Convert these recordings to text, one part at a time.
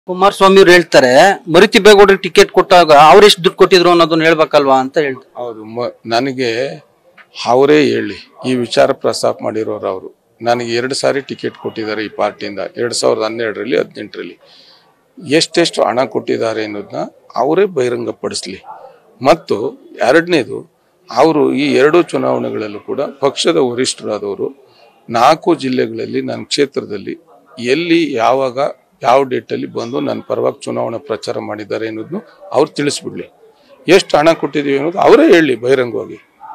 ಕುಮಾರಸ್ವಾಮಿ ಅವ್ರು ಹೇಳ್ತಾರೆ ಮರಿತಿಬ್ಬೇಗೌಡರಿಗೆ ಟಿಕೆಟ್ ಕೊಟ್ಟಾಗ ಅವ್ರು ಎಷ್ಟು ದುಡ್ಡು ಕೊಟ್ಟಿದ್ರು ಅನ್ನೋದನ್ನ ಹೇಳ್ಬೇಕಲ್ವಾ ಅಂತ ಹೇಳ್ತಾರೆ ಹೌದು ಮ- ನನಗೆ ಅವರೇ ಹೇಳಿ ಈ ವಿಚಾರ ಪ್ರಸ್ತಾಪ ಮಾಡಿರೋರು ಅವರು ನನಗೆ ಎರಡು ಸಾರಿ ಟಿಕೆಟ್ ಕೊಟ್ಟಿದ್ದಾರೆ ಈ ಪಾರ್ಟಿಯಿಂದ ಎರಡು ಸಾವಿರದ ಹನ್ನೆರಡರಲ್ಲಿ ಹದಿನೆಂಟರಲ್ಲಿ ಎಷ್ಟೆಷ್ಟು ಹಣ ಕೊಟ್ಟಿದ್ದಾರೆ ಅನ್ನೋದನ್ನ ಅವರೇ ಬಹಿರಂಗಪಡಿಸ್ಲಿ ಮತ್ತು ಎರಡನೇದು ಅವರು ಈ ಎರಡೂ ಚುನಾವಣೆಗಳಲ್ಲೂ ಕೂಡ ಪಕ್ಷದ ವರಿಷ್ಠರಾದವರು ನಾಲ್ಕು ಜಿಲ್ಲೆಗಳಲ್ಲಿ ನನ್ನ ಕ್ಷೇತ್ರದಲ್ಲಿ ಎಲ್ಲಿ ಯಾವಾಗ ಯಾವ ಡೇಟಲ್ಲಿ ಬಂದು ನನ್ನ ಪರವಾಗಿ ಚುನಾವಣಾ ಪ್ರಚಾರ ಮಾಡಿದ್ದಾರೆ ಅನ್ನೋದನ್ನು ಅವ್ರು ತಿಳಿಸ್ಬಿಡ್ಲಿ ಎಷ್ಟು ಹಣ ಕೊಟ್ಟಿದ್ದೀವಿ ಅನ್ನೋದು ಅವರೇ ಹೇಳಿ ಬಹಿರಂಗವಾಗಿ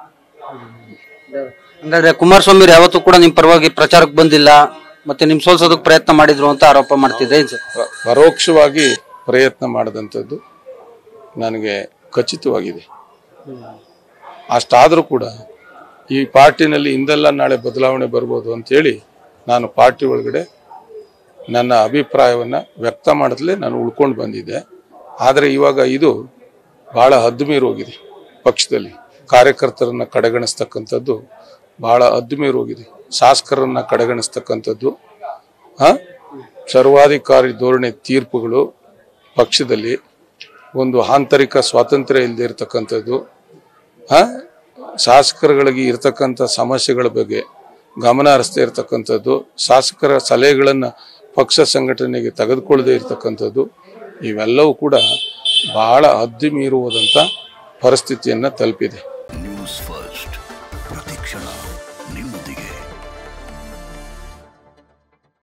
ಹಂಗಾದ್ರೆ ಕುಮಾರಸ್ವಾಮಿ ಅವ್ರು ಯಾವತ್ತೂ ಕೂಡ ನಿಮ್ ಪರವಾಗಿ ಪ್ರಚಾರಕ್ಕೆ ಬಂದಿಲ್ಲ ಮತ್ತೆ ನಿಮ್ ಸೋಲ್ಸೋದಕ್ಕೆ ಪ್ರಯತ್ನ ಮಾಡಿದ್ರು ಅಂತ ಆರೋಪ ಮಾಡ್ತಿದ್ದೆ ಸರ್ ಪ- ಪರೋಕ್ಷವಾಗಿ ಪ್ರಯತ್ನ ಮಾಡಿದಂಥದ್ದು ನನಗೆ ಖಚಿತವಾಗಿದೆ ಅಷ್ಟಾದರೂ ಕೂಡ ಈ ಪಾರ್ಟಿನಲ್ಲಿ ಇಂದೆಲ್ಲ ನಾಳೆ ಬದಲಾವಣೆ ಬರ್ಬೋದು ಅಂತೇಳಿ ನಾನು ಪಾರ್ಟಿ ಒಳಗಡೆ ನನ್ನ ಅಭಿಪ್ರಾಯವನ್ನು ವ್ಯಕ್ತ ಮಾಡದಲೇ ನಾನು ಉಳ್ಕೊಂಡು ಬಂದಿದ್ದೆ ಆದರೆ ಇವಾಗ ಇದು ಭಾಳ ಹದ್ದುಮೀರಿ ಹೋಗಿದೆ ಪಕ್ಷದಲ್ಲಿ ಕಾರ್ಯಕರ್ತರನ್ನ ಕಡೆಗಣಿಸ್ತಕ್ಕಂಥದ್ದು ಭಾಳ ಹದ್ದುಮೀರಿ ಹೋಗಿದೆ ಶಾಸಕರನ್ನ ಕಡೆಗಣಿಸ್ತಕ್ಕಂಥದ್ದು ಆ ಸರ್ವಾಧಿಕಾರಿ ಧೋರಣೆ ತೀರ್ಪುಗಳು ಪಕ್ಷದಲ್ಲಿ ಒಂದು ಆಂತರಿಕ ಸ್ವಾತಂತ್ರ್ಯ ಇಲ್ಲದೆ ಇರತಕ್ಕಂಥದ್ದು ಆ ಶಾಸಕರುಗಳಿಗೆ ಇರತಕ್ಕಂಥ ಸಮಸ್ಯೆಗಳ ಬಗ್ಗೆ ಗಮನ ಹರಿಸದೇ ಇರತಕ್ಕಂಥದ್ದು ಶಾಸಕರ ಸಲಹೆಗಳನ್ನು ಪಕ್ಷ ಸಂಘಟನೆಗೆ ತೆಗೆದುಕೊಳ್ಳದೆ ಇರತಕ್ಕಂಥದ್ದು ಇವೆಲ್ಲವೂ ಕೂಡ ಬಹಳ ಹದ್ದು ಮೀರುವುದಂಥ ಪರಿಸ್ಥಿತಿಯನ್ನು ತಲುಪಿದೆ ನ್ಯೂಸ್ ಫಸ್ಟ್